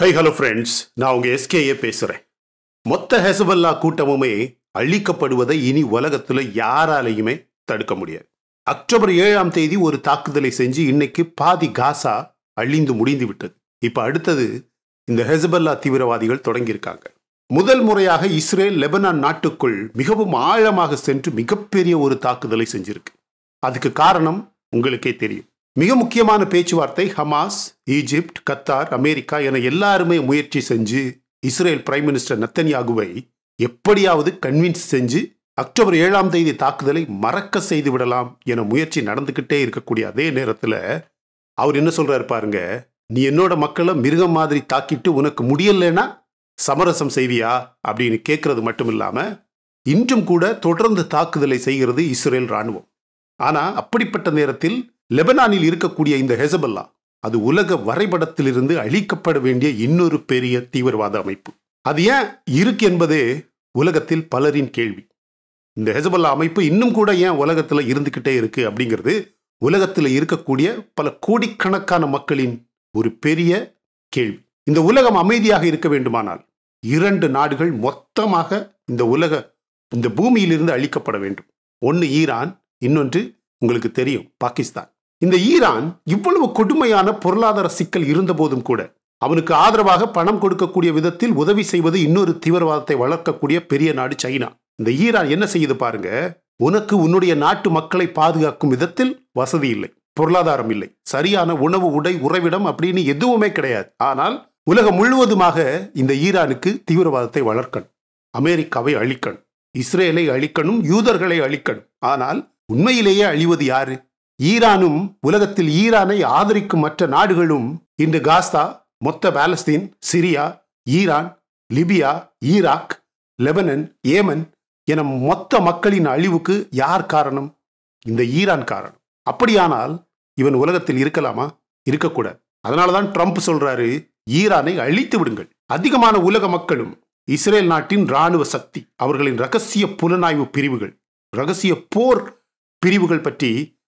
High hello friends நான் உங்க SKA பேசுறேன் மொத்த ஹெசபல்லா கூட்டமுமே அழிக்கப்படுவதை இனி உலகத்துல யாராலையுமே தடுக்க முடியாது அக்டோபர் ஏழாம் தேதி ஒரு தாக்குதலை செஞ்சு இன்னைக்கு பாதி காசா அழிந்து முடிந்து விட்டது இப்ப அடுத்தது இந்த ஹெசபல்லா தீவிரவாதிகள் தொடங்கியிருக்காங்க முதல் முறையாக இஸ்ரேல் லெபனான் நாட்டுக்குள் மிகவும் ஆழமாக சென்று மிகப்பெரிய ஒரு தாக்குதலை செஞ்சிருக்கு அதுக்கு காரணம் உங்களுக்கே தெரியும் மிக முக்கியமான பேச்சுவார்த்தை ஹமாஸ் ஈஜிப்ட் கத்தார் அமெரிக்கா என எல்லாருமே முயற்சி செஞ்சு இஸ்ரேல் பிரைம் மினிஸ்டர் நத்தன்யாகுவை எப்படியாவது கன்வின்ஸ் செஞ்சு அக்டோபர் ஏழாம் தேதி தாக்குதலை மறக்க செய்து விடலாம் என முயற்சி நடந்துகிட்டே இருக்கக்கூடிய அதே நேரத்தில் அவர் என்ன சொல்றாரு பாருங்க நீ என்னோட மக்களை மிருகம் மாதிரி தாக்கிட்டு உனக்கு முடியலன்னா சமரசம் செய்வியா அப்படின்னு கேட்கறது மட்டும் இல்லாம இன்றும் கூட தொடர்ந்து தாக்குதலை செய்கிறது இஸ்ரேல் ராணுவம் ஆனா அப்படிப்பட்ட நேரத்தில் லெபனானில் இருக்கக்கூடிய இந்த ஹெசபல்லா அது உலக வரைபடத்திலிருந்து அழிக்கப்பட வேண்டிய இன்னொரு பெரிய தீவிரவாத அமைப்பு அது ஏன் இருக்கு என்பதே உலகத்தில் பலரின் கேள்வி இந்த ஹெசபல்லா அமைப்பு இன்னும் கூட ஏன் உலகத்தில் இருந்துக்கிட்டே இருக்கு அப்படிங்கிறது உலகத்தில் இருக்கக்கூடிய பல கோடிக்கணக்கான மக்களின் ஒரு பெரிய கேள்வி இந்த உலகம் அமைதியாக இருக்க வேண்டுமானால் இரண்டு நாடுகள் மொத்தமாக இந்த உலக இந்த பூமியிலிருந்து அழிக்கப்பட வேண்டும் ஒன்று ஈரான் இன்னொன்று உங்களுக்கு தெரியும் பாகிஸ்தான் இந்த ஈரான் இவ்வளவு கொடுமையான பொருளாதார சிக்கல் இருந்த போதும் கூட அவனுக்கு ஆதரவாக பணம் கொடுக்கக்கூடிய விதத்தில் உதவி செய்வது இன்னொரு தீவிரவாதத்தை வளர்க்கக்கூடிய பெரிய நாடு சைனா இந்த ஈரான் என்ன செய்யுது பாருங்க உனக்கு உன்னுடைய நாட்டு மக்களை பாதுகாக்கும் விதத்தில் வசதி இல்லை பொருளாதாரம் இல்லை சரியான உணவு உடை உறைவிடம் அப்படின்னு எதுவுமே கிடையாது ஆனால் உலகம் முழுவதுமாக இந்த ஈரானுக்கு தீவிரவாதத்தை வளர்க்கணும் அமெரிக்காவை அழிக்கணும் இஸ்ரேலை அழிக்கணும் யூதர்களை அழிக்கணும் ஆனால் உண்மையிலேயே அழிவது யாரு ஈரானும் உலகத்தில் ஈரானை ஆதரிக்கும் மற்ற நாடுகளும் இன்று காஸ்தா மொத்த Palestine Syria Iran Libya Iraq Lebanon Yemen என மொத்த மக்களின் அழிவுக்கு யார் காரணம் இந்த ஈரான் காரணம் அப்படியானால் இவன் உலகத்தில் இருக்கலாமா இருக்கக்கூடாது அதனாலதான் ட்ரம்ப் சொல்றாரு ஈரானை அழித்து விடுங்கள் அதிகமான உலக மக்களும் இஸ்ரேல் நாட்டின் ராணுவ சக்தி அவர்களின் ரகசிய புலனாய்வு பிரிவுகள் ரகசிய போர் பிரிவுகள் பற்றி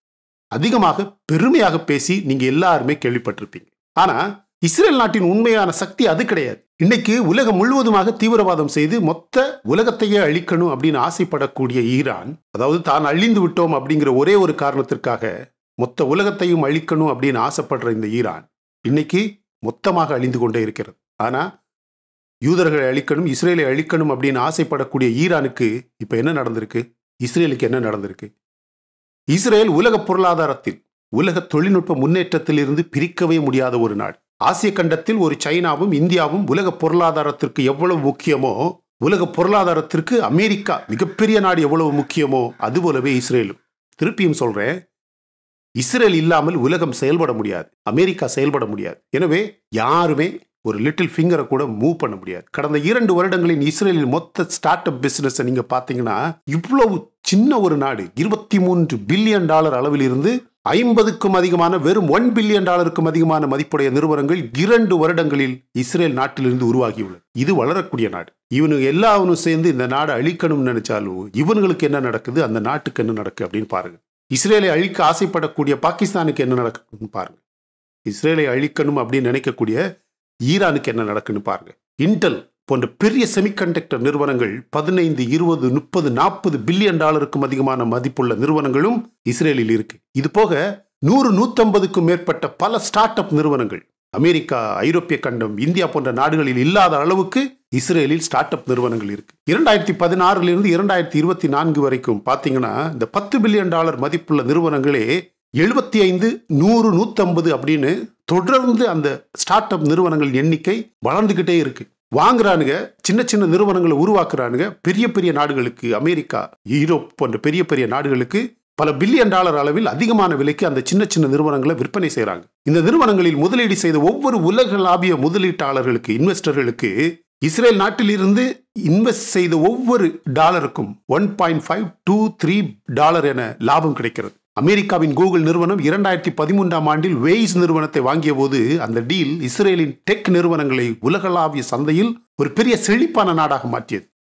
அதிகமாக பெருமையாக பேசி நீங்க எல்லாருமே கேள்விப்பட்டிருப்பீங்க ஆனா இஸ்ரேல் நாட்டின் உண்மையான சக்தி அது கிடையாது இன்னைக்கு உலகம் முழுவதுமாக தீவிரவாதம் செய்து மொத்த உலகத்தையே அழிக்கணும் அப்படின்னு ஆசைப்படக்கூடிய ஈரான் அதாவது தான் அழிந்து விட்டோம் அப்படிங்கிற ஒரே ஒரு காரணத்திற்காக மொத்த உலகத்தையும் அழிக்கணும் அப்படின்னு ஆசைப்படுற இந்த ஈரான் இன்னைக்கு மொத்தமாக அழிந்து கொண்டே இருக்கிறது ஆனா யூதர்களை அழிக்கணும் இஸ்ரேலை அழிக்கணும் அப்படின்னு ஆசைப்படக்கூடிய ஈரானுக்கு இப்ப என்ன நடந்திருக்கு இஸ்ரேலுக்கு என்ன நடந்திருக்கு இஸ்ரேல் உலக பொருளாதாரத்தில் உலக தொழில்நுட்ப முன்னேற்றத்தில் இருந்து பிரிக்கவே முடியாத ஒரு நாடு ஆசிய கண்டத்தில் ஒரு சைனாவும் இந்தியாவும் உலக பொருளாதாரத்திற்கு எவ்வளவு முக்கியமோ உலக பொருளாதாரத்திற்கு அமெரிக்கா மிகப்பெரிய நாடு எவ்வளவு முக்கியமோ அதுபோலவே இஸ்ரேலும் திருப்பியும் சொல்றேன் இஸ்ரேல் இல்லாமல் உலகம் செயல்பட முடியாது அமெரிக்கா செயல்பட முடியாது எனவே யாருமே ஒரு லிட்டில் ஃபிங்கரை கூட மூவ் பண்ண முடியாது கடந்த இரண்டு வருடங்களின் இஸ்ரேலின் மொத்த ஸ்டார்ட் அப் பிசினஸ் நீங்க பாத்தீங்கன்னா இவ்வளவு சின்ன ஒரு நாடு இருபத்தி மூன்று பில்லியன் டாலர் அளவில் இருந்து ஐம்பதுக்கும் அதிகமான வெறும் ஒன் பில்லியன் டாலருக்கும் அதிகமான மதிப்புடைய நிறுவனங்கள் இரண்டு வருடங்களில் இஸ்ரேல் நாட்டிலிருந்து உருவாகியுள்ளது இது வளரக்கூடிய நாடு இவனுங்க எல்லாவனும் சேர்ந்து இந்த நாடை அழிக்கணும்னு நினைச்சாலும் இவனுங்களுக்கு என்ன நடக்குது அந்த நாட்டுக்கு என்ன நடக்கு அப்படின்னு பாருங்க இஸ்ரேலை அழிக்க ஆசைப்படக்கூடிய பாகிஸ்தானுக்கு என்ன நடக்குதுன்னு பாருங்க இஸ்ரேலை அழிக்கணும் அப்படின்னு நினைக்கக்கூடிய ஈரானுக்கு என்ன நடக்குன்னு பாருங்க இன்டெல் போன்ற பெரிய செமிகண்டக்டர் நிறுவனங்கள் பதினைந்து இருபது முப்பது நாற்பது பில்லியன் டாலருக்கும் அதிகமான மதிப்புள்ள நிறுவனங்களும் இஸ்ரேலில் இருக்கு இது போக நூறு நூத்தம்பதுக்கும் மேற்பட்ட பல ஸ்டார்ட் அப் நிறுவனங்கள் அமெரிக்கா ஐரோப்பிய கண்டம் இந்தியா போன்ற நாடுகளில் இல்லாத அளவுக்கு இஸ்ரேலில் ஸ்டார்ட் அப் நிறுவனங்கள் இருக்கு இரண்டாயிரத்தி பதினாறுல இருந்து இரண்டாயிரத்தி இருபத்தி நான்கு வரைக்கும் பாத்தீங்கன்னா இந்த பத்து பில்லியன் டாலர் மதிப்புள்ள நிறுவனங்களே எழுபத்தி ஐந்து நூறு நூத்தம்பது அப்படின்னு தொடர்ந்து அந்த ஸ்டார்ட் அப் நிறுவனங்கள் எண்ணிக்கை வளர்ந்துகிட்டே இருக்கு வாங்குறானுங்க சின்ன சின்ன நிறுவனங்களை உருவாக்குறானுங்க பெரிய பெரிய நாடுகளுக்கு அமெரிக்கா யூரோப் போன்ற பெரிய பெரிய நாடுகளுக்கு பல பில்லியன் டாலர் அளவில் அதிகமான விலைக்கு அந்த சின்ன சின்ன நிறுவனங்களை விற்பனை செய்கிறாங்க இந்த நிறுவனங்களில் முதலீடு செய்த ஒவ்வொரு உலகளாவிய முதலீட்டாளர்களுக்கு இன்வெஸ்டர்களுக்கு இஸ்ரேல் நாட்டிலிருந்து இன்வெஸ்ட் செய்த ஒவ்வொரு டாலருக்கும் one point five two three dollar என லாபம் கிடைக்கிறது அமெரிக்காவின் கூகுள் நிறுவனம் இரண்டாயிரத்தி பதிமூன்றாம் ஆண்டில் வேய்ஸ் நிறுவனத்தை வாங்கிய போது அந்த டீல் இஸ்ரேலின் டெக் நிறுவனங்களை உலகளாவிய சந்தையில் ஒரு பெரிய செழிப்பான நாடாக மாற்றியது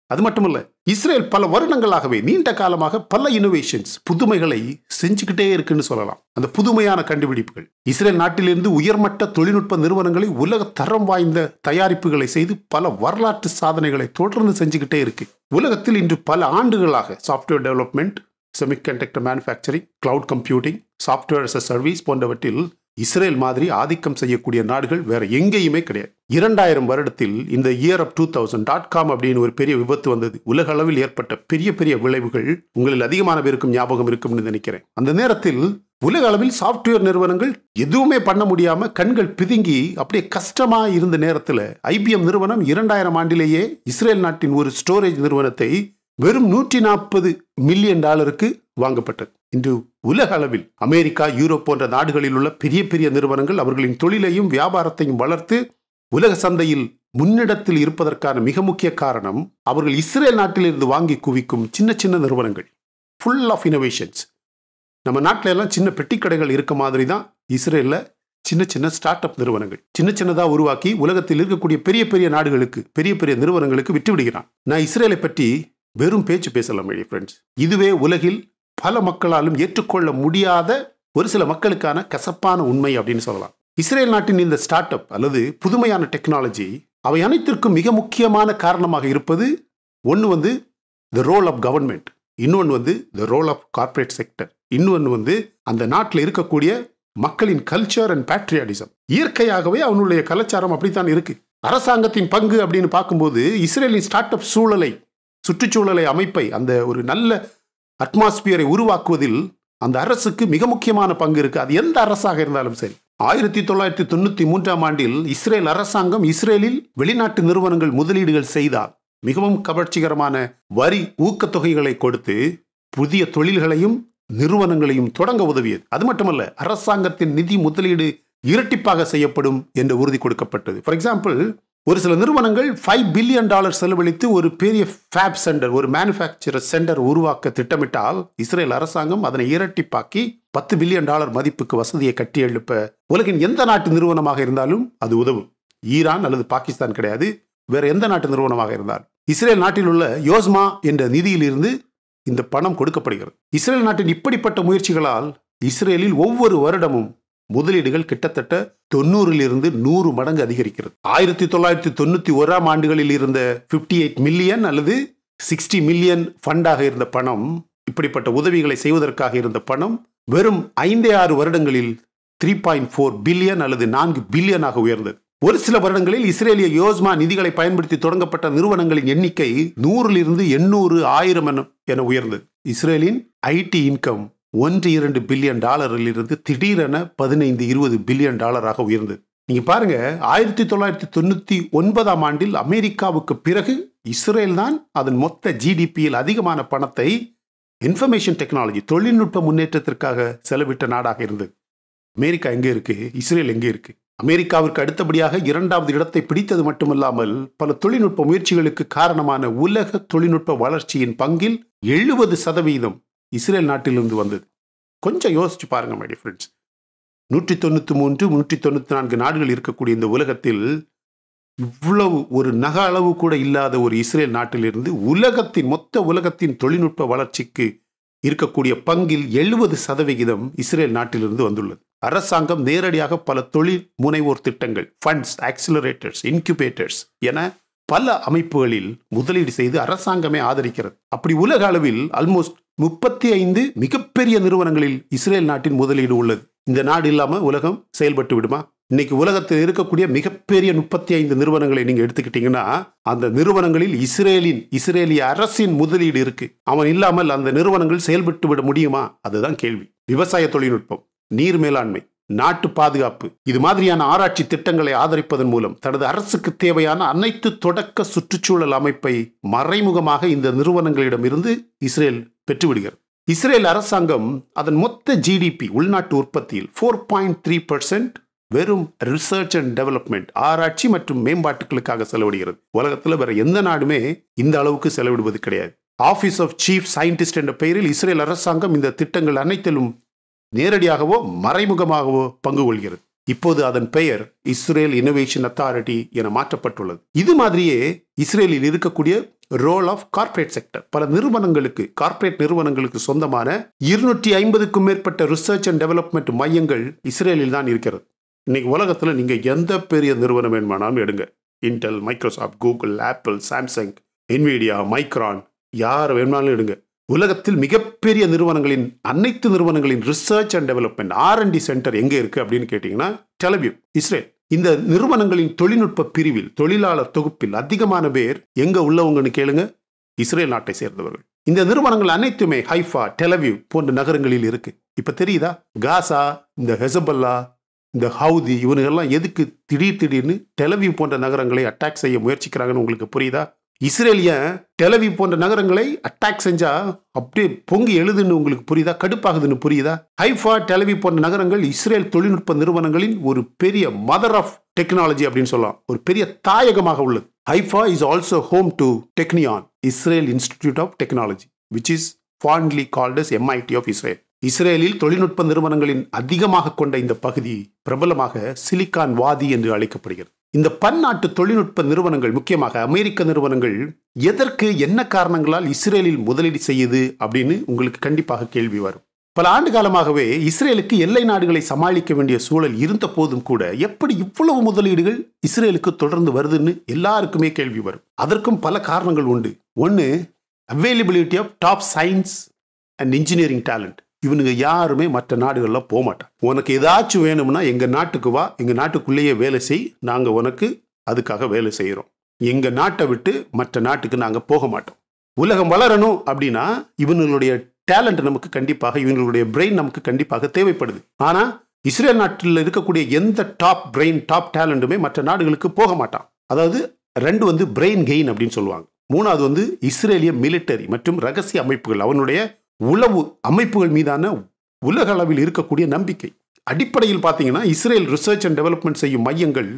அது மட்டுமல்ல இஸ்ரேல் பல வருடங்களாகவே நீண்ட காலமாக பல இனோவேஷன்ஸ் புதுமைகளை செஞ்சுக்கிட்டே இருக்குன்னு சொல்லலாம் அந்த புதுமையான கண்டுபிடிப்புகள் இஸ்ரேல் நாட்டிலிருந்து உயர்மட்ட தொழில்நுட்ப நிறுவனங்களை உலக தரம் வாய்ந்த தயாரிப்புகளை செய்து பல வரலாற்று சாதனைகளை தொடர்ந்து செஞ்சுக்கிட்டே இருக்கு உலகத்தில் இன்று பல ஆண்டுகளாக software development semiconductor manufacturing cloud computing software as service போன்றவற்றில் இஸ்ரேல் மாதிரி ஆதிக்கம் செய்யக்கூடிய நாடுகள் வேற எங்கேயுமே கிடையாது இரண்டாயிரம் வருடத்தில் இந்த year of two thousand dot com அப்படின்னு ஒரு பெரிய விபத்து வந்தது உலக அளவில் ஏற்பட்ட பெரிய பெரிய விளைவுகள் உங்களில் அதிகமான பேருக்கும் ஞாபகம் இருக்கும்னு நினைக்கிறேன் அந்த நேரத்தில் உலக அளவில் சாஃப்ட்வேர் நிறுவனங்கள் எதுவுமே பண்ண முடியாம கண்கள் பிதுங்கி அப்படியே கஷ்டமா இருந்த நேரத்தில் ஐபிஎம் நிறுவனம் இரண்டாயிரம் ஆண்டிலேயே இஸ்ரேல் நாட்டின் ஒரு ஸ்டோரேஜ் நிறுவனத்தை வெறும் நூற்றி நாற்பது மில்லியன் டாலருக்கு வாங்கப்பட்டது இன்று உலக அளவில் அமெரிக்கா யூரோப் போன்ற நாடுகளில் உள்ள பெரிய பெரிய நிறுவனங்கள் அவர்களின் தொழிலையும் வியாபாரத்தையும் வளர்த்து உலக சந்தையில் முன்னிடத்தில் இருப்பதற்கான மிக முக்கிய காரணம் அவர்கள் இஸ்ரேல் நாட்டிலிருந்து வாங்கி குவிக்கும் சின்ன சின்ன நிறுவனங்கள் ஃபுல் ஆஃப் இனோவேஷன்ஸ் நம்ம நாட்டில எல்லாம் சின்ன பெட்டி கடைகள் இருக்க மாதிரி தான் இஸ்ரேலில் சின்ன சின்ன ஸ்டார்ட் அப் நிறுவனங்கள் சின்ன சின்னதாக உருவாக்கி உலகத்தில் இருக்கக்கூடிய பெரிய பெரிய நாடுகளுக்கு பெரிய பெரிய நிறுவனங்களுக்கு விட்டு விடுகிறான் நான் இஸ்ரேலை பற்றி வெறும் பேச்சு பேசலாம் ஃப்ரெண்ட்ஸ் இதுவே உலகில் பல மக்களாலும் ஏற்றுக்கொள்ள முடியாத ஒரு சில மக்களுக்கான கசப்பான உண்மை அப்படின்னு சொல்லலாம் இஸ்ரேல் நாட்டின் இந்த ஸ்டார்ட் அப் அல்லது புதுமையான டெக்னாலஜி அவை அனைத்திற்கும் மிக முக்கியமான காரணமாக இருப்பது ஒன்று வந்து த ரோல் ஆஃப் கவர்மெண்ட் இன்னொன்று வந்து the role of corporate sector இன்னொன்று வந்து அந்த நாட்டில் இருக்கக்கூடிய மக்களின் கல்ச்சர் அண்ட் பேட்ரியாடிசம் இயற்கையாகவே அவனுடைய கலாச்சாரம் அப்படித்தான் இருக்கு அரசாங்கத்தின் பங்கு அப்படின்னு பார்க்கும்போது இஸ்ரேலின் ஸ்டார்ட் அப் சூழலை சுற்றுச்சூழலை அமைப்பை அந்த ஒரு நல்ல அட்மாஸ்பியரை உருவாக்குவதில் அந்த அரசுக்கு மிக முக்கியமான பங்கு இருக்கு அது எந்த அரசாக இருந்தாலும் சரி ஆயிரத்தி தொள்ளாயிரத்தி தொண்ணூத்தி மூன்றாம் ஆண்டில் இஸ்ரேல் அரசாங்கம் இஸ்ரேலில் வெளிநாட்டு நிறுவனங்கள் முதலீடுகள் செய்தால் மிகவும் கவர்ச்சிகரமான வரி ஊக்கத்தொகைகளை கொடுத்து புதிய தொழில்களையும் நிறுவனங்களையும் தொடங்க உதவியது அது மட்டுமல்ல அரசாங்கத்தின் நிதி முதலீடு இரட்டிப்பாக செய்யப்படும் என்று உறுதி கொடுக்கப்பட்டது ஃபார் எக்ஸாம்பிள் ஒரு சில நிறுவனங்கள் ஃபைவ் பில்லியன் டாலர் செலவழித்து ஒரு பெரிய ஃபேப் சென்டர் ஒரு மேனுஃபேக்சரர் சென்டர் உருவாக்க திட்டமிட்டால் இஸ்ரேல் அரசாங்கம் அதனை இரட்டிப்பாக்கி பத்து பில்லியன் டாலர் மதிப்புக்கு வசதியை கட்டி எழுப்ப உலகின் எந்த நாட்டு நிறுவனமாக இருந்தாலும் அது உதவும் ஈரான் அல்லது பாகிஸ்தான் கிடையாது வேற எந்த நாட்டு நிறுவனமாக இருந்தாலும் இஸ்ரேல் நாட்டில் உள்ள யோஸ்மா என்ற நிதியிலிருந்து இந்த பணம் கொடுக்கப்படுகிறது இஸ்ரேல் நாட்டின் இப்படிப்பட்ட முயற்சிகளால் இஸ்ரேலில் ஒவ்வொரு வருடமும் முதலீடுகள் கிட்டத்தட்ட தொண்ணூறிலிருந்து நூறு மடங்கு அதிகரிக்கிறது ஆயிரத்தி தொள்ளாயிரத்தி தொண்ணூத்தி ஓராம் ஆண்டுகளில் இருந்த பிப்டி எயிட் மில்லியன் அல்லது சிக்ஸ்டி மில்லியன் ஃபண்டாக இருந்த பணம் இப்படிப்பட்ட உதவிகளை செய்வதற்காக இருந்த பணம் வெறும் ஐந்தே ஆறு வருடங்களில் த்ரீ பாயிண்ட் ஃபோர் பில்லியன் அல்லது நான்கு பில்லியனாக உயர்ந்தது ஒரு சில வருடங்களில் இஸ்ரேலிய யோஸ்மா நிதிகளை பயன்படுத்தி தொடங்கப்பட்ட நிறுவனங்களின் எண்ணிக்கை நூறிலிருந்து எண்ணூறு ஆயிரம் என உயர்ந்தது இஸ்ரேலின் ஐடி இன்கம் ஒன்று இரண்டு பில்லியன் டாலரில் இருந்து திடீரென பதினைந்து இருபது பில்லியன் டாலராக உயர்ந்தது நீங்க பாருங்க ஆயிரத்தி தொள்ளாயிரத்தி தொண்ணூத்தி ஒன்பதாம் ஆண்டில் அமெரிக்காவுக்கு பிறகு இஸ்ரேல் தான் அதன் மொத்த ஜிடிபியில் அதிகமான பணத்தை இன்ஃபர்மேஷன் டெக்னாலஜி தொழில்நுட்ப முன்னேற்றத்திற்காக செலவிட்ட நாடாக இருந்தது அமெரிக்கா எங்கே இருக்கு இஸ்ரேல் எங்கே இருக்கு அமெரிக்காவிற்கு அடுத்தபடியாக இரண்டாவது இடத்தை பிடித்தது மட்டுமல்லாமல் பல தொழில்நுட்ப முயற்சிகளுக்கு காரணமான உலக தொழில்நுட்ப வளர்ச்சியின் பங்கில் எழுபது சதவீதம் இஸ்ரேல் நாட்டிலிருந்து வந்தது கொஞ்சம் யோசிச்சு பாருங்க மைடி ஃப்ரெண்ட்ஸ் நூற்றி தொண்ணூற்றி மூன்று நூற்றி தொண்ணூற்றி நான்கு நாடுகள் இருக்கக்கூடிய இந்த உலகத்தில் இவ்வளவு ஒரு நக அளவு கூட இல்லாத ஒரு இஸ்ரேல் நாட்டிலிருந்து உலகத்தின் மொத்த உலகத்தின் தொழில்நுட்ப வளர்ச்சிக்கு இருக்கக்கூடிய பங்கில் எழுபது சதவிகிதம் இஸ்ரேல் நாட்டிலிருந்து வந்துள்ளது அரசாங்கம் நேரடியாக பல தொழில் முனைவோர் திட்டங்கள் ஃபண்ட்ஸ் ஆக்சிலரேட்டர்ஸ் இன்குபேட்டர்ஸ் என பல அமைப்புகளில் முதலீடு செய்து அரசாங்கமே ஆதரிக்கிறது அப்படி உலக அளவில் ஆல்மோஸ்ட் முப்பத்தி ஐந்து மிகப்பெரிய நிறுவனங்களில் இஸ்ரேல் நாட்டின் முதலீடு உள்ளது இந்த நாடு இல்லாம உலகம் செயல்பட்டு விடுமா இன்னைக்கு உலகத்தில் இருக்கக்கூடிய மிகப்பெரிய முப்பத்தி ஐந்து நிறுவனங்களை நீங்க எடுத்துக்கிட்டீங்கன்னா அந்த நிறுவனங்களில் இஸ்ரேலின் இஸ்ரேலிய அரசின் முதலீடு இருக்கு அவன் இல்லாமல் அந்த நிறுவனங்கள் செயல்பட்டு விட முடியுமா அதுதான் கேள்வி விவசாய தொழில்நுட்பம் நீர் மேலாண்மை நாட்டு பாதுகாப்பு இது மாதிரியான ஆராய்ச்சி திட்டங்களை ஆதரிப்பதன் மூலம் தனது அரசுக்கு தேவையான அனைத்து தொடக்க சுற்றுச்சூழல் அமைப்பை மறைமுகமாக இந்த நிறுவனங்களிடமிருந்து இஸ்ரேல் பெற்றுவிடுகிறது இஸ்ரேல் அரசாங்கம் அதன் மொத்த ஜிடிபி உள்நாட்டு உற்பத்தியில் ஃபோர் பாயிண்ட் த்ரீ பர்சன்ட் வெறும் ரிசர்ச் அண்ட் டெவலப்மெண்ட் ஆராய்ச்சி மற்றும் மேம்பாட்டுகளுக்காக செலவிடுகிறது உலகத்தில் வேற எந்த நாடுமே இந்த அளவுக்கு செலவிடுவது கிடையாது ஆஃபீஸ் ஆஃப் சீஃப் சயின்டிஸ்ட் என்ற பெயரில் இஸ்ரேல் அரசாங்கம் இந்த திட்டங்கள் அனைத்திலும் நேரடியாகவோ மறைமுகமாகவோ பங்கு கொள்கிறது இப்போது அதன் பெயர் இஸ்ரேல் இனோவேஷன் அத்தாரிட்டி என மாற்றப்பட்டுள்ளது இது மாதிரியே இஸ்ரேலில் இருக்கக்கூடிய ரோல் ஆஃப் கார்ப்பரேட் செக்டர் பல நிறுவனங்களுக்கு கார்ப்பரேட் நிறுவனங்களுக்கு சொந்தமான இருநூற்றி ஐம்பதுக்கும் மேற்பட்ட ரிசர்ச் அண்ட் டெவலப்மெண்ட் மையங்கள் இஸ்ரேலில் தான் இருக்கிறது இன்னைக்கு உலகத்துல நீங்க எந்த பெரிய நிறுவனம் வேணுமானாலும் எடுங்க Intel Microsoft Google Apple Samsung Nvidia Micron யார் வேணுமானாலும் எடுங்க உலகத்தில் மிகப்பெரிய நிறுவனங்களின் அனைத்து நிறுவனங்களின் research and development R and D centre எங்க இருக்கு அப்படின்னு கேட்டீங்கன்னா டெலவியூ இஸ்ரேல் இந்த நிறுவனங்களின் தொழில்நுட்ப பிரிவில் தொழிலாளர் தொகுப்பில் அதிகமான பேர் எங்க உள்ளவங்கன்னு கேளுங்க இஸ்ரேல் நாட்டை சேர்ந்தவர்கள் இந்த நிறுவனங்கள் அனைத்துமே ஹைஃபா டெலவியூ போன்ற நகரங்களில் இருக்கு இப்ப தெரியுதா காசா இந்த ஹெசபல்லா இந்த ஹவுதி இவனுங்கெல்லாம் எதுக்கு திடீர் திடீர்னு டெலவியூ போன்ற நகரங்களை அட்டாக் செய்ய முயற்சிக்கிறாங்கன்னு உங்களுக்கு புரியுதா இஸ்ரேலிய டெலவி போன்ற நகரங்களை அட்டாக் செஞ்சா அப்படியே பொங்கி எழுதுன்னு உங்களுக்கு புரியுதா கடுப்பாகுதுன்னு புரியுதா ஹைஃபா டெலவி போன்ற நகரங்கள் இஸ்ரேல் தொழில்நுட்ப நிறுவனங்களின் ஒரு பெரிய மதர் ஆஃப் டெக்னாலஜி அப்படின்னு சொல்லலாம் ஒரு பெரிய தாயகமாக உள்ளது Haifa is also home to Technion Israel institute of technology which is fondly called as MIT of Israel இஸ்ரேலில் தொழில்நுட்ப நிறுவனங்களின் அதிகமாக கொண்ட இந்த பகுதி பிரபலமாக சிலிக்கான் வாதி என்று அழைக்கப்படுகிறது இந்த பன்னாட்டு தொழில்நுட்ப நிறுவனங்கள் முக்கியமாக அமெரிக்க நிறுவனங்கள் எதற்கு என்ன காரணங்களால் இஸ்ரேலில் முதலீடு செய்யுது அப்படின்னு உங்களுக்கு கண்டிப்பாக கேள்வி வரும் பல ஆண்டு காலமாகவே இஸ்ரேலுக்கு எல்லை நாடுகளை சமாளிக்க வேண்டிய சூழல் இருந்த போதும் கூட எப்படி இவ்வளவு முதலீடுகள் இஸ்ரேலுக்கு தொடர்ந்து வருதுன்னு எல்லாருக்குமே கேள்வி வரும் அதற்கும் பல காரணங்கள் உண்டு ஒன்று availability of top science and engineering talent இவனுங்க யாருமே மற்ற நாடுகளில் போக மாட்டான் உனக்கு ஏதாச்சும் வேணும்னா எங்கள் நாட்டுக்கு வா எங்கள் நாட்டுக்குள்ளேயே வேலை செய் நாங்கள் உனக்கு அதுக்காக வேலை செய்கிறோம் எங்கள் நாட்டை விட்டு மற்ற நாட்டுக்கு நாங்கள் போக மாட்டோம் உலகம் வளரணும் அப்படின்னா இவங்களுடைய டேலண்ட் நமக்கு கண்டிப்பாக இவங்களுடைய பிரெயின் நமக்கு கண்டிப்பாக தேவைப்படுது ஆனால் இஸ்ரேல் நாட்டில் இருக்கக்கூடிய எந்த டாப் பிரெயின் டாப் டேலண்ட்டுமே மற்ற நாடுகளுக்கு போக மாட்டான் அதாவது ரெண்டு வந்து பிரெயின் கெயின் அப்படின்னு சொல்லுவாங்க மூணாவது வந்து இஸ்ரேலிய மிலிட்டரி மற்றும் ரகசிய அமைப்புகள் அவனுடைய உளவு அமைப்புகள் மீதான உலக அளவில் இருக்கக்கூடிய நம்பிக்கை அடிப்படையில் பார்த்தீங்கன்னா இஸ்ரேல் ரிசர்ச் அண்ட் டெவலப்மெண்ட் செய்யும் மையங்கள்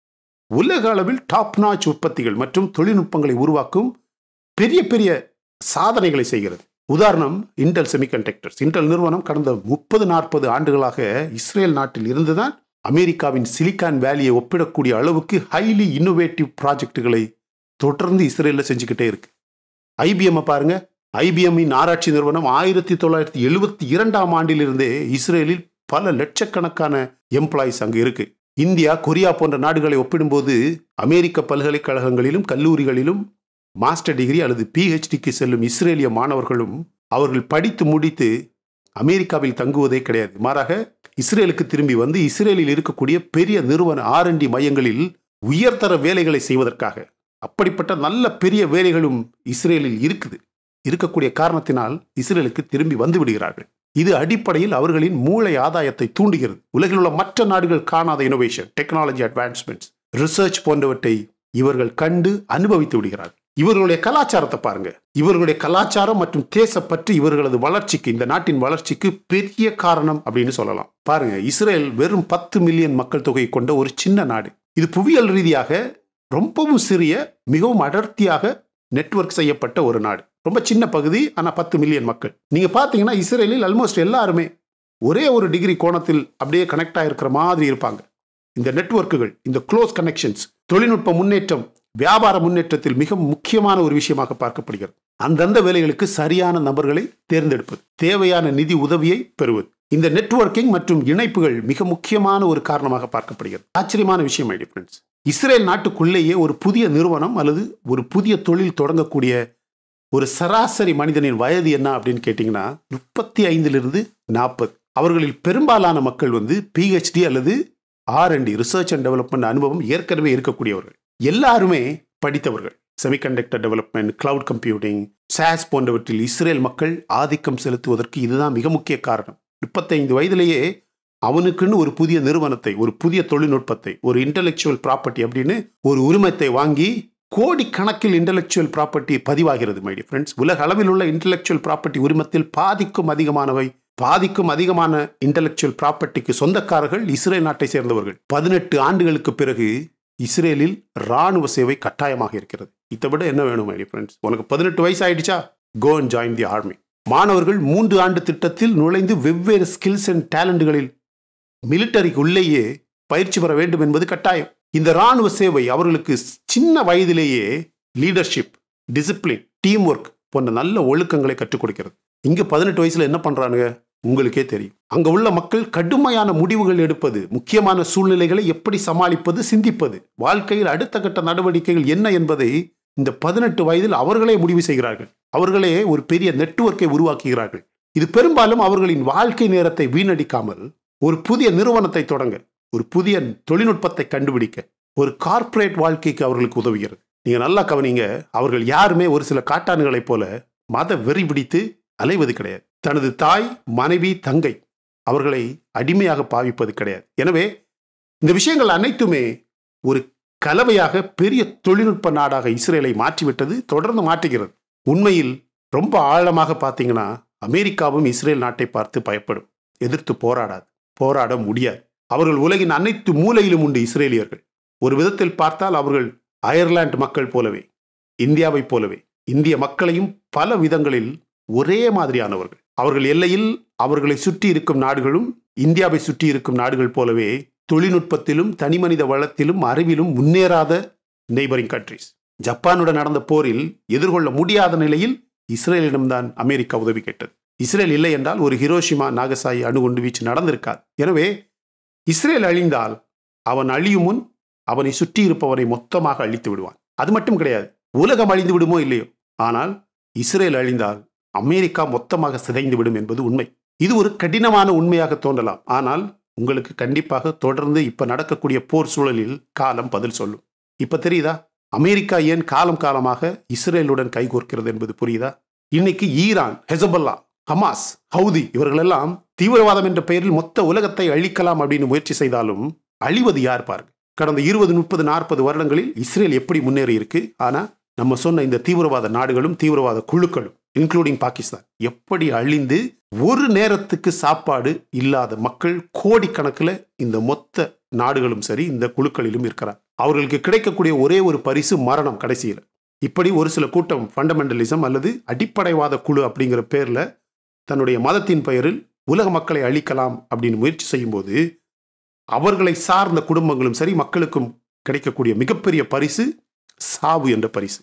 உலக அளவில் டாப் நாச் உற்பத்திகள் மற்றும் தொழில்நுட்பங்களை உருவாக்கும் பெரிய பெரிய சாதனைகளை செய்கிறது உதாரணம் இன்டெல் செமிகண்டக்டர்ஸ் இன்டெல் நிறுவனம் கடந்த முப்பது நாற்பது ஆண்டுகளாக இஸ்ரேல் நாட்டில் இருந்துதான் அமெரிக்காவின் சிலிக்கான் வேலியை ஒப்பிடக்கூடிய அளவுக்கு ஹைலி இன்னோவேட்டிவ் ப்ராஜெக்டுகளை தொடர்ந்து இஸ்ரேலில் செஞ்சுக்கிட்டே இருக்கு ஐபிஎம் பாருங்க ஐபிஎம்மின் ஆராய்ச்சி நிறுவனம் ஆயிரத்தி தொள்ளாயிரத்தி எழுபத்தி இரண்டாம் ஆண்டிலிருந்தே இஸ்ரேலில் பல லட்சக்கணக்கான எம்ப்ளாயிஸ் அங்கு இருக்கு இந்தியா கொரியா போன்ற நாடுகளை ஒப்பிடும்போது அமெரிக்க பல்கலைக்கழகங்களிலும் கல்லூரிகளிலும் மாஸ்டர் டிகிரி அல்லது பிஹெச்டிக்கு செல்லும் இஸ்ரேலிய மாணவர்களும் அவர்கள் படித்து முடித்து அமெரிக்காவில் தங்குவதே கிடையாது மாறாக இஸ்ரேலுக்கு திரும்பி வந்து இஸ்ரேலில் இருக்கக்கூடிய பெரிய நிறுவன ஆர்என்டி மையங்களில் உயர்தர வேலைகளை செய்வதற்காக அப்படிப்பட்ட நல்ல பெரிய வேலைகளும் இஸ்ரேலில் இருக்குது இருக்கக்கூடிய காரணத்தினால் இஸ்ரேலுக்கு திரும்பி வந்து விடுகிறார்கள் இது அடிப்படையில் அவர்களின் மூளை ஆதாயத்தை தூண்டுகிறது உலகில் உள்ள மற்ற நாடுகள் காணாத இனோவேஷன் டெக்னாலஜி அட்வான்ஸ்மெண்ட்ஸ் ரிசர்ச் போன்றவற்றை இவர்கள் கண்டு அனுபவித்து விடுகிறார்கள் இவர்களுடைய கலாச்சாரத்தை பாருங்க இவர்களுடைய கலாச்சாரம் மற்றும் தேசப்பற்று இவர்களது வளர்ச்சிக்கு இந்த நாட்டின் வளர்ச்சிக்கு பெரிய காரணம் அப்படின்னு சொல்லலாம் பாருங்க இஸ்ரேல் வெறும் பத்து மில்லியன் மக்கள் தொகை கொண்ட ஒரு சின்ன நாடு இது புவியியல் ரீதியாக ரொம்பவும் சிறிய மிகவும் அடர்த்தியாக நெட்வொர்க் செய்யப்பட்ட ஒரு நாடு ரொம்ப சின்ன பகுதி ஆனால் பத்து மில்லியன் மக்கள் நீங்க பார்த்தீங்கன்னா இஸ்ரேலில் ஆல்மோஸ்ட் எல்லாருமே ஒரே ஒரு டிகிரி கோணத்தில் அப்படியே கனெக்ட் ஆகிருக்கிற மாதிரி இருப்பாங்க இந்த நெட்வொர்க்குகள் இந்த க்ளோஸ் கனெக்ஷன்ஸ் தொழில்நுட்ப முன்னேற்றம் வியாபார முன்னேற்றத்தில் மிக முக்கியமான ஒரு விஷயமாக பார்க்கப்படுகிறது அந்தந்த வேலைகளுக்கு சரியான நபர்களை தேர்ந்தெடுப்பது தேவையான நிதி உதவியை பெறுவது இந்த நெட்வொர்க்கிங் மற்றும் இணைப்புகள் மிக முக்கியமான ஒரு காரணமாக பார்க்கப்படுகிறது ஆச்சரியமான விஷயம் ஐடி ஃப்ரெண்ட்ஸ் இஸ்ரேல் நாட்டுக்குள்ளேயே ஒரு புதிய நிறுவனம் அல்லது ஒரு புதிய தொழில் தொடங்கக்கூடிய ஒரு சராசரி மனிதனின் வயது என்ன அப்படின்னு கேட்டிங்கன்னா முப்பத்தி ஐந்திலிருந்து நாற்பது அவர்களில் பெரும்பாலான மக்கள் வந்து பிஹெச்டி அல்லது ஆர்என்டி ரிசர்ச் அண்ட் டெவலப்மெண்ட் அனுபவம் ஏற்கனவே இருக்கக்கூடியவர்கள் எல்லாருமே படித்தவர்கள் semiconductor development cloud computing SaaS போன்றவற்றில் இஸ்ரேல் மக்கள் ஆதிக்கம் செலுத்துவதற்கு இதுதான் மிக முக்கிய காரணம் முப்பத்தைந்து வயதிலேயே அவனுக்குன்னு ஒரு புதிய நிறுவனத்தை ஒரு புதிய தொழில்நுட்பத்தை ஒரு இன்டலெக்சுவல் ப்ராப்பர்ட்டி அப்படின்னு ஒரு உரிமத்தை வாங்கி கோடிக்கணக்கில் இன்டலெக்சுவல் ப்ராப்பர்ட்டி பதிவாகிறது மைடி ஃப்ரெண்ட்ஸ் உலக அளவில் உள்ள இன்டலெக்சுவல் ப்ராப்பர்ட்டி உரிமத்தில் பாதிக்கும் அதிகமானவை பாதிக்கும் அதிகமான இன்டலெக்சுவல் ப்ராப்பர்ட்டிக்கு சொந்தக்காரர்கள் இஸ்ரேல் நாட்டை சேர்ந்தவர்கள் பதினெட்டு ஆண்டுகளுக்கு பிறகு இஸ்ரேலில் ராணுவ சேவை கட்டாயமாக இருக்கிறது இதை விட என்ன வேணும் மைடி ஃப்ரெண்ட்ஸ் உனக்கு பதினெட்டு வயசு ஆயிடுச்சா go and join the army மாணவர்கள் மூன்று ஆண்டு திட்டத்தில் நுழைந்து வெவ்வேறு ஸ்கில்ஸ் அண்ட் டேலண்ட்களில் மிலிட்டரிக்கு உள்ளேயே பயிற்சி பெற வேண்டும் என்பது கட்டாயம் இந்த ராணுவ சேவை அவர்களுக்கு சின்ன வயதிலேயே லீடர்ஷிப் டிசிப்ளின் டீம் ஒர்க் போன்ற நல்ல ஒழுக்கங்களை கற்றுக் கொடுக்கிறது இங்க பதினெட்டு வயசுல என்ன பண்றானுங்க உங்களுக்கே தெரியும் அங்க உள்ள மக்கள் கடுமையான முடிவுகள் எடுப்பது முக்கியமான சூழ்நிலைகளை எப்படி சமாளிப்பது சிந்திப்பது வாழ்க்கையில் அடுத்த கட்ட நடவடிக்கைகள் என்ன என்பதை இந்த பதினெட்டு வயதில் அவர்களே முடிவு செய்கிறார்கள் அவர்களே ஒரு பெரிய நெட்வொர்க்கை உருவாக்குகிறார்கள் இது பெரும்பாலும் அவர்களின் வாழ்க்கை நேரத்தை வீணடிக்காமல் ஒரு புதிய நிறுவனத்தை தொடங்க ஒரு புதிய தொழில்நுட்பத்தை கண்டுபிடிக்க ஒரு கார்ப்பரேட் வாழ்க்கைக்கு அவர்களுக்கு உதவுகிறது நீங்க நல்லா கவனிங்க அவர்கள் யாருமே ஒரு சில காட்டான்களைப் போல மத வெறி பிடித்து அலைவது கிடையாது தனது தாய் மனைவி தங்கை அவர்களை அடிமையாக பாவிப்பது கிடையாது எனவே இந்த விஷயங்கள் அனைத்துமே ஒரு கலவையாக பெரிய தொழில்நுட்ப நாடாக இஸ்ரேலை மாற்றிவிட்டது தொடர்ந்து மாற்றுகிறது உண்மையில் ரொம்ப ஆழமாக பார்த்தீங்கன்னா அமெரிக்காவும் இஸ்ரேல் நாட்டை பார்த்து பயப்படும் எதிர்த்து போராடாது போராட முடியாது அவர்கள் உலகின் அனைத்து மூலையிலும் உண்டு இஸ்ரேலியர்கள் ஒரு விதத்தில் பார்த்தால் அவர்கள் அயர்லாந்து மக்கள் போலவே இந்தியாவைப் போலவே இந்திய மக்களையும் பல விதங்களில் ஒரே மாதிரியானவர்கள் அவர்கள் எல்லையில் அவர்களை சுற்றி இருக்கும் நாடுகளும் இந்தியாவை சுற்றி இருக்கும் நாடுகள் போலவே தொழில்நுட்பத்திலும் தனிமனித வளத்திலும் அறிவிலும் முன்னேறாத நெய்பரிங் கண்ட்ரிஸ் ஜப்பானுடன் நடந்த போரில் எதிர்கொள்ள முடியாத நிலையில் இஸ்ரேலிடம்தான் அமெரிக்கா உதவி கேட்டது இஸ்ரேல் இல்லை என்றால் ஒரு ஹிரோஷிமா நாகசாயி அணுகுண்டு வீச்சு நடந்திருக்காது எனவே இஸ்ரேல் அழிந்தால் அவன் அழியும் முன் அவனை சுற்றி இருப்பவனை மொத்தமாக அழித்து விடுவான் அது மட்டும் கிடையாது உலகம் அழிந்து விடுமோ இல்லையோ ஆனால் இஸ்ரேல் அழிந்தால் அமெரிக்கா மொத்தமாக சிதைந்து விடும் என்பது உண்மை இது ஒரு கடினமான உண்மையாக தோன்றலாம் ஆனால் உங்களுக்கு கண்டிப்பாக தொடர்ந்து இப்ப நடக்கக்கூடிய போர் சூழலில் காலம் பதில் சொல்லும் இப்ப தெரியுதா அமெரிக்கா ஏன் காலம் காலமாக இஸ்ரேலுடன் கைகோர்க்கிறது என்பது புரியுதா இன்னைக்கு ஈரான் ஹெசபல்லா ஹமாஸ் ஹவுதி இவர்களெல்லாம் தீவிரவாதம் என்ற பெயரில் மொத்த உலகத்தை அழிக்கலாம் அப்படின்னு முயற்சி செய்தாலும் அழிவது யார் பாருங்க கடந்த இருபது முப்பது நாற்பது வருடங்களில் இஸ்ரேல் எப்படி முன்னேறி இருக்கு ஆனா நம்ம சொன்ன இந்த தீவிரவாத நாடுகளும் தீவிரவாத குழுக்களும் இன்க்ளூடிங் பாகிஸ்தான் எப்படி அழிந்து ஒரு நேரத்துக்கு சாப்பாடு இல்லாத மக்கள் கோடிக்கணக்கில் இந்த மொத்த நாடுகளும் சரி இந்த குழுக்களிலும் இருக்கிறார் அவர்களுக்கு கிடைக்கக்கூடிய ஒரே ஒரு பரிசு மரணம் கடைசியில் இப்படி ஒரு சில கூட்டம் ஃபண்டமெண்டலிசம் அல்லது அடிப்படைவாத குழு அப்படிங்கிற பேர்ல தன்னுடைய மதத்தின் பெயரில் உலக மக்களை அழிக்கலாம் அப்படின்னு முயற்சி செய்யும்போது அவர்களை சார்ந்த குடும்பங்களும் சரி மக்களுக்கும் கிடைக்கக்கூடிய மிகப்பெரிய பரிசு சாவு என்ற பரிசு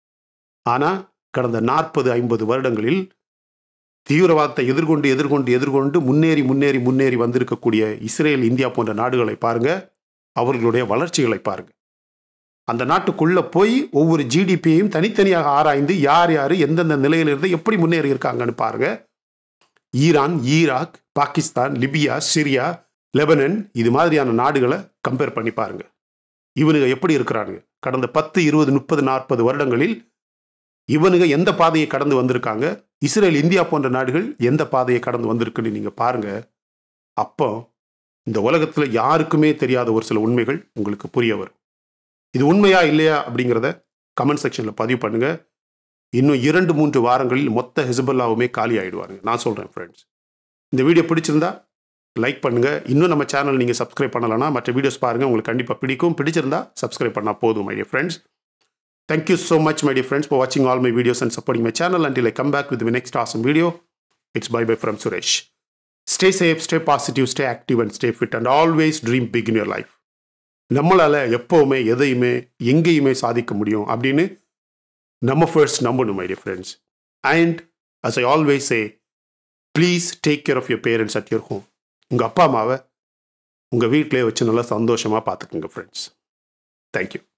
ஆனா கடந்த நாற்பது ஐம்பது வருடங்களில் தீவிரவாதத்தை எதிர்கொண்டு எதிர்கொண்டு எதிர்கொண்டு முன்னேறி முன்னேறி முன்னேறி வந்திருக்கக்கூடிய இஸ்ரேல் இந்தியா போன்ற நாடுகளை பாருங்க அவர்களுடைய வளர்ச்சிகளை பாருங்க அந்த நாட்டுக்குள்ள போய் ஒவ்வொரு ஜிடிபியையும் தனித்தனியாக ஆராய்ந்து யார் யார் எந்தெந்த நிலையில் இருந்து எப்படி முன்னேறி இருக்காங்கன்னு பாருங்க Iran Iraq Pakistan Libya Syria Lebanon இது மாதிரியான நாடுகளை கம்பேர் பண்ணி பாருங்க இவனுங்க எப்படி இருக்கிறானுங்க கடந்த பத்து இருபது முப்பது நாற்பது வருடங்களில் இவனுங்க எந்த பாதையை கடந்து வந்திருக்காங்க இஸ்ரேல் இந்தியா போன்ற நாடுகள் எந்த பாதையை கடந்து வந்திருக்குன்னு நீங்க பாருங்க அப்போ இந்த உலகத்துல யாருக்குமே தெரியாத ஒரு சில உண்மைகள் உங்களுக்கு புரிய வரும் இது உண்மையா இல்லையா அப்படிங்கிறத கமெண்ட் செக்ஷன்ல பதிவு பண்ணுங்க இன்னும் இரண்டு மூன்று வாரங்களில் மொத்த ஹெசபல்லாவுமே காலி ஆயிடுவாங்க நான் சொல்றேன் ஃப்ரெண்ட்ஸ் இந்த வீடியோ பிடிச்சிருந்தா லைக் பண்ணுங்க இன்னும் நம்ம சேனல் நீங்க சப்ஸ்கிரைப் பண்ணலன்னா மற்ற வீடியோஸ் பாருங்க உங்களுக்கு கண்டிப்பா பிடிக்கும் பிடிச்சிருந்தா சப்ஸ்கிரைப் பண்ணா போதும் my dear friends Thank you so much, my dear friends, for watching all my videos and supporting my channel. Until I come back with the next awesome video, it's bye bye from Suresh. Stay safe, stay positive, stay active, and stay fit, and always dream big in your life. நம்மளால எப்பவுமே எதையுமே எங்கேயுமே சாதிக்க முடியும் அப்படின்னு நம்ம first நம்பணும் my dear friends and as I always say please take care of your parents at your home உங்கள் அப்பா அம்மாவை உங்கள் வீட்டிலே வச்சு நல்லா சந்தோஷமாக பார்த்துக்குங்க ஃப்ரெண்ட்ஸ் தேங்க்யூ